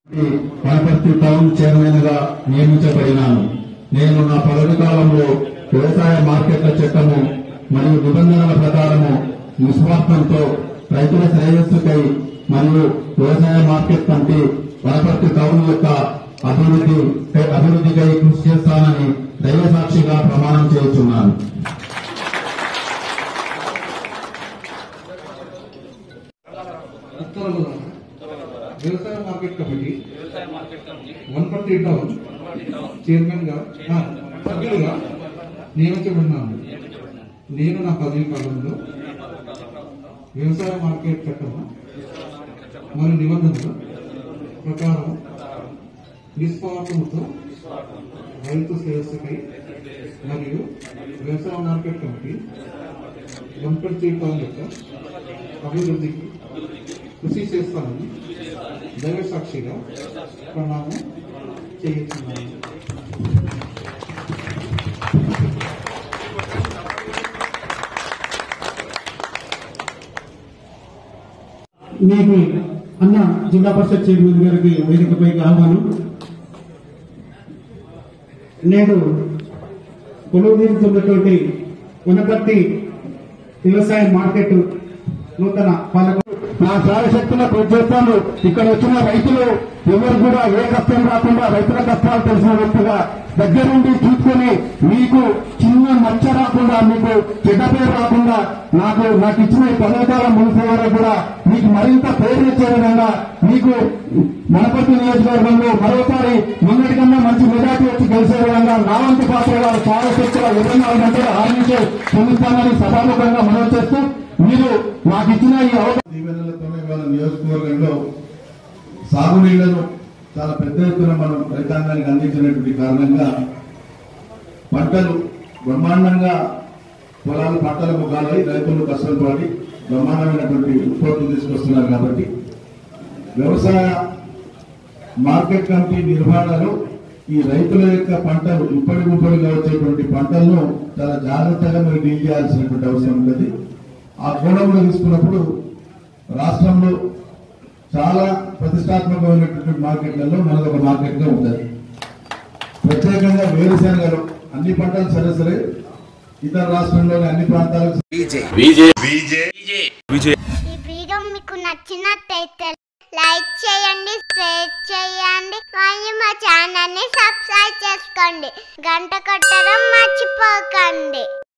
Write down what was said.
Wanaparthy town chairman గా నియమించబడినాను నేను నా పదవి కాలంలో వ్యవసాయ మార్కెట్ల చట్టము మరియు నిబంధనల ప్రకారము నిస్వార్థంతో రైతుల శ్రేయస్సుకై మరియు వ్యవసాయ మార్కెట్ కమిటీ వనపర్తి టౌన్ యొక్క అభివృద్ధి అభివృద్ధికై కృషి చేస్తానని దైవ సాక్షిగా ప్రమాణం చేస్తున్నాను ఉత్తర్వుల వ్యవసాయ market committee Wanaparthy town chairman గా ఆ, సభ్యులుగా నియమించబడినాను నేను నా పదవి కాలంలో వ్యవసాయ మార్కెట్ చట్టం మరియు నిబంధనల ప్రకారం నిస్వార్థంతో రైతు శ్రేయస్సుకై మరియు వ్యవసాయ మార్కెట్ కమిటీ వనపర్తి టౌన్ యొక్క అభివృద్ధికి కృషి చేస్తానని దైవ సాక్షిగా ప్రణామం చేయించున్నాను నేటి అన్న జిల్లా పరిషత్ చైర్మన్ గారికి వేదికపైకి ఆహ్వానం నేడు కొలువు తీరుతున్నటువంటి వనపర్తి వ్యవసాయ మార్కెట్ నూతన పాలక నా శాయశక్తుల కృషి చేస్తాను ఇక్కడ వచ్చిన రైతులు ఎవరు కూడా ఏ కష్టం రాకుండా రైతుల కష్టాలు తెలిసిన వ్యక్తిగా దగ్గరుండి చూసుకొని మీకు చిన్న మచ్చ రాకుండా మీకు చెడ్డ పేరు రాకుండా నాకు నాకు ఇచ్చిన ఈ పదవికాలం ముగిసే వరకు కూడా మీకు మరింత పేరు తెచ్చే విధంగా మీకు వనపర్తి నియోజకవర్గంలో మరోసారి మొన్నటి కన్నా మంచి మెజార్టీ వచ్చి గెలిచే విధంగా నా వంతు పాత్రగా శాయశక్తుల ఇరవై నాలుగు గంటలు ఆరంభించే పొందుతానని సభాముఖంగా మనవి చేస్తూ మీరు నాకు ఇచ్చిన ఈ అవకాశం దీవెనలతోనే వాళ్ళ నియోజకవర్గంలో సాగునీళ్లను చాలా పెద్ద ఎత్తున మనం రైతాంగానికి అందించినటువంటి కారణంగా పంటలు బ్రహ్మాండంగా పొలాలు పంటల ముఖాలై రైతులు కష్టం పడి బ్రహ్మాండమైనటువంటి ఉత్పత్తులు తీసుకొస్తున్నారు కాబట్టి వ్యవసాయ మార్కెట్ కమిటీ నిర్వహణలో ఈ రైతుల యొక్క పంటలు ఇప్పటి ముప్పటిగా వచ్చేటువంటి పంటలను చాలా జాగ్రత్తగా మీరు డీల్ చేయాల్సినటువంటి అవసరం ఉంటుంది ఆ కోణంలో తీసుకున్నప్పుడు రాష్ట్రంలో చాలా ప్రతిష్టాత్మకమైనటువంటి మార్కెట్లలో మనది ఒక మార్కెట్ గా ఉంటుంది ప్రత్యేకంగా వేరుశెనగలు అన్ని పంటలు సరే సరే ఇతర రాష్ట్రంలోని అన్ని ప్రాంతాలకు ఈ వీడియో మీకు నచ్చినట్టయితే లైక్ చేయండి షేర్ చేయండి మరియు మా ఛానల్ ని సబ్స్క్రైబ్ చేసుకోండి గంట కొట్టడం మర్చిపోకండి